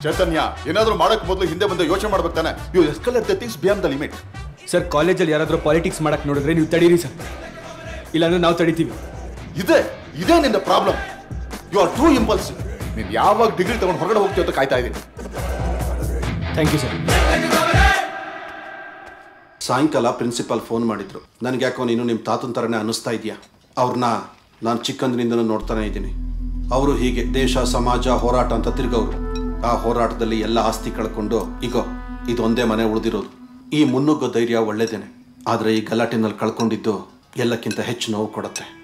ಚೈತನ್ಯ ಏನಾದ್ರೂ ಮಾಡಕ್ ಮೊದಲು ಹಿಂದೆ ಬಂದು ಯೋಚನೆ ಮಾಡ್ಬೇಕು ತಾನೆ you escalate the things beyond the limit sir ಕಾಲೇಜಲ್ಲಿ ಯಾರಾದರೂ ಪಾಲಿಟಿಕ್ಸ್ ಮಾಡಕ್ ನೋಡಿದ್ರೆ ನೀವು ತಡೀರಿ ಸರ್ ಇಲ್ಲಾಂದ್ರೆ ನಾವು ತಡಿತೀವಿ ಇದೆ ಇದೇ ನಿಂದ problem you are too impulse ನೀನ್ ಯಾವಾಗ ಡಿಗ್ರಿ ತಗೊಂಡು ಹೊರಗಡೆ ಹೋಗ್ತೀವಿ ಅಂತ ಕಾಯ್ತಾ ಇದ್ದೀನಿ ಥ್ಯಾಂಕ್ ಯು ಸರ್ ಸಾಯಂಕಾಲ ಪ್ರಿನ್ಸಿಪಾಲ್ ಫೋನ್ ಮಾಡಿದ್ರು ನನಗೆ ಯಾಕೋ ನೀನು ನಿಮ್ಮ ತಾತನ ಥರನೇ ಅನ್ನಿಸ್ತಾ ಇದೆಯಾ ಅವ್ರನ್ನ ನಾನು ಚಿಕ್ಕಂದಿನಿಂದನೂ ನೋಡ್ತಾನೆ ಇದ್ದೀನಿ ಅವರು ಹೀಗೆ ದೇಶ ಸಮಾಜ ಹೋರಾಟ ಅಂತ ತಿರ್ಗವ್ರು ಆ ಹೋರಾಟದಲ್ಲಿ ಎಲ್ಲ ಆಸ್ತಿ ಕಳ್ಕೊಂಡು ಈಗ ಇದೊಂದೇ ಮನೆ ಉಳಿದಿರೋದು ಈ ಮುನ್ನುಗ್ಗೋ ಧೈರ್ಯ ಒಳ್ಳೇದೇನೆ ಆದರೆ ಈ ಗಲಾಟೆನಲ್ಲಿ ಕಳ್ಕೊಂಡಿದ್ದು ಎಲ್ಲಕ್ಕಿಂತ ಹೆಚ್ಚು ನೋವು ಕೊಡುತ್ತೆ